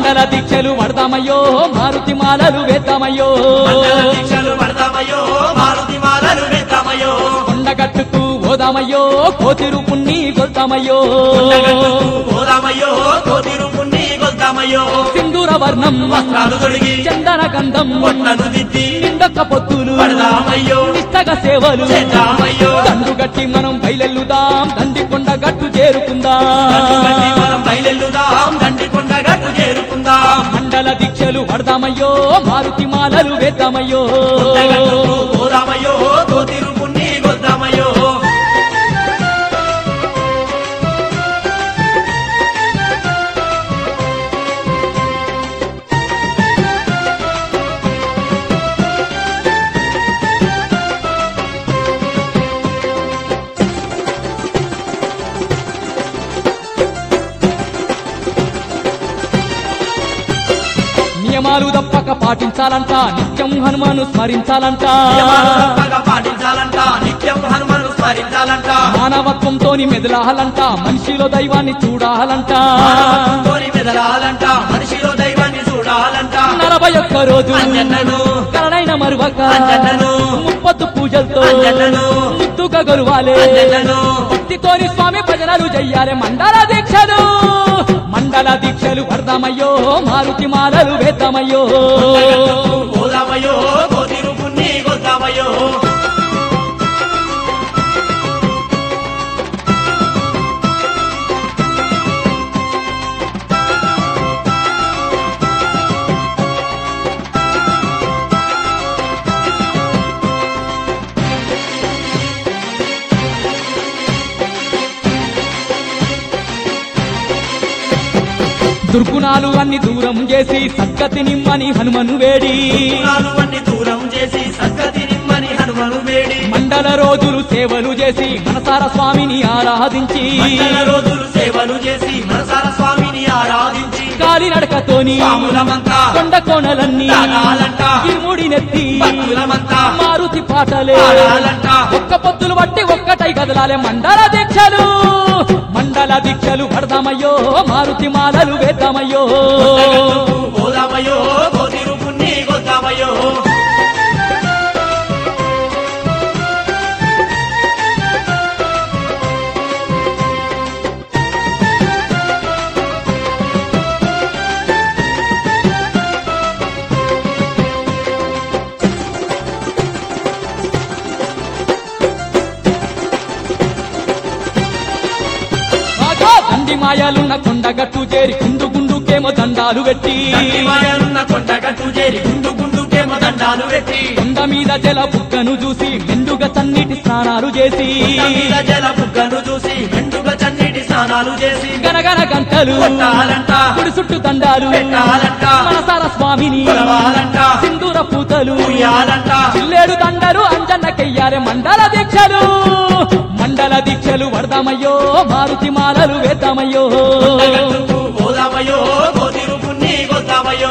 మండల దీక్షలు పడదామయ్యో మారుతి మాలలు వేద్దామయ్యో మండల దీక్షలు పడదామయ్యో మారుతి మాలలు వేద్దామయ్యో కొండగట్టుకు పోదామయ్యో కోతిరు పుణ్ణి కొల్తామయ్యో కొండగట్టుకు పోదామయ్యో కోతిరు పుణ్ణి కొద్దామయ్యో సింధూర వర్ణం వస్త్రాలు తొడిగి చందన గంధం పొట్టను దిద్ది నిండొక్క పొత్తులు పడదామయ్యో నిష్టగా సేవలు చేద్దామయ్యో దండు గట్టి మనం బయలెల్లుదాం దండి కొండ గట్టు కట్టుకట్టి చేరుకుందాం మనం బయలెల్లుదాం దండి కొండ గట్టు చేరుకుందాం మండల దీక్షలు పడదామయ్యో మారుతి మాలలు వేద్దామయ్యో కొండగట్టుకు పోదామయ్యో కోతిరు పుణ్ణి కొద్దామయ్యో నియమాలు తప్పక పాటించాలంట నిత్యం హనుమాను స్మరించాలంట నియమాలు తప్పక పాటించాలంట నిత్యం హనుమను స్మరించాలంట మానవత్వంతోని మెదలాలంట మనిషిలో దైవాన్ని చూడాలంట మానవత్వంతోని మెదలాలంట మనిషిలో దైవాన్ని చూడాలంట నలభై ఒక్క రోజు అంజన్నను కరణైన మరువక అంజన్నను ముప్పొద్దు పూజలతో అంజన్నను ముద్దుగా గొరువాలే అంజన్నను భక్తితోని స్వామి భజనలు చెయ్యాలి మండల దీక్షలు మండల దీక్షలు పడదామయ్యో మారుతి మాలలు వేద్దామయ్యో కొండగట్టుకు పోదామయ్యో కోతిరు పుణ్ణి కొద్దామయ్యో దుర్గుణాలు అన్ని దూరం చేసి సద్గతి నిమ్మని హనుమను వేడి గుణాలు అన్ని దూరం చేసి సద్గతి నిమ్మని హనుమను వేడి మండల రోజులు సేవలు చేసి మనసార స్వామిని ఆరాధించి మండల రోజులు సేవలు చేసి మనసార స్వామిని ఆరాధించి కాలినడకతోని స్వాములమంతా కొండ కోణలన్నీ తాగాలంట ఇరుముడినెత్తి భక్తులమంతా మారుతి పాటలే పాడాలంట ఒక్క పొత్తులు బట్టి ఒక్కటై కదలాలే మండల దీక్షలు మండల దీక్షలు పడదామయ్యో మారుతి మాలలు వేద్దామయ్యో కొండగట్టుకు పోదామయ్యో కోతిరు పుణ్ణి కొద్దామయ్యో బాగా దండి మాయాలున్న కొండగట్టు చేరి గుండు గుండుకేమో దండాలు పెట్టి తండ్రి మాయలున్న కొండగట్టు చేరి గుండు గుండుకేమో దండాలు పెట్టి కొండ మీద జల బుగ్గను చూసి మెండుగా చన్నీటి స్నానాలు చేసి కొండ మీద జల బుగ్గను చూసి మెండుగా చన్నీటి స్నానాలు చేసి గనగన గంటలు కొట్టాలంట గుడి చుట్టూ దండాలు పెట్టాలంట మనసార స్వామిని కొలవాలంట సింధూర పూతలు ఉయ్యాలంట చిల్లేడు దండలు అంజన్నకెయ్యారే మండల దీక్షలు మండల దీక్షలు పడదామయ్యో మారుతి మాలలు వేద్దామయ్యో కొండగట్టుకు పోదామయ్యో కోతిరు పుణ్ణి కొద్దామయ్యో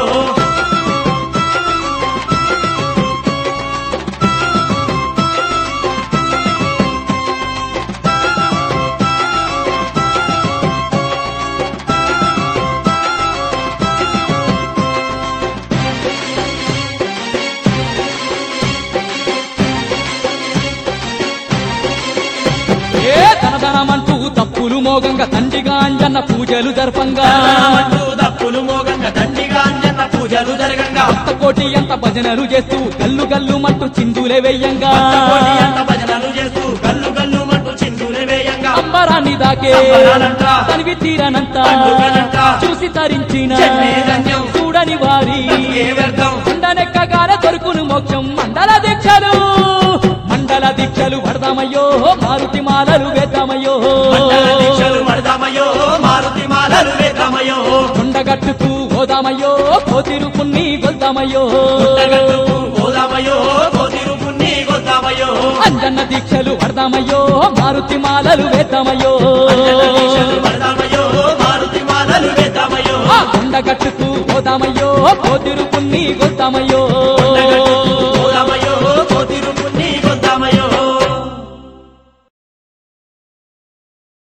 ఏ ధనధనమంటూ తప్పులు మోగంగా తండ్రిగా అంజన్న పూజలు జరపంగా అంటూ దప్పులు మోగంగా దండిగా అంజన్న పూజలు జరగంగా భక్త కోటి ఎంత భజనలు చేస్తూ గల్లు గల్లు మంటూ చిందులే వెయ్యంగా కోటి అంత భజనలు చేస్తూ గల్లు గల్లు మంటూ చిందులే వేయంగా అంబరాన్ని దాకే అంబరాలంట, తనివి తీరనంత పండుగనంట, చూసి తరించిన జన్మే ధన్యం, చూడని వారి ఏ వ్యర్థం కొండనెక్కగానే దొరుకును మోక్షం మండల దీక్షలు మండల దీక్షలు పడదామయ్యో మారుతి మాలలు వేద్దామయ్యో మండల దీక్షలు పడదామయ్యో మారుతి మాలలు వేద్దామయ్యో కొండగట్టుకు పోదామయ్యో కోతిరు పుణ్ణి గొల్దామయ్యో కొండగట్టుకు పోదామయ్యో కోతిరు పుణ్ణి కొద్దామయ్యో అంజన్న దీక్షలు పడదామయ్యో మారుతి మాలలు వేద్దామయ్యో మండల దీక్షలు పడదామయ్యో మారుతి మాలలు వేద్దామయ్యో ఆ కొండగట్టుకు పోదామయ్యో కోతిరు పుణ్ణి గొల్దామయ్యో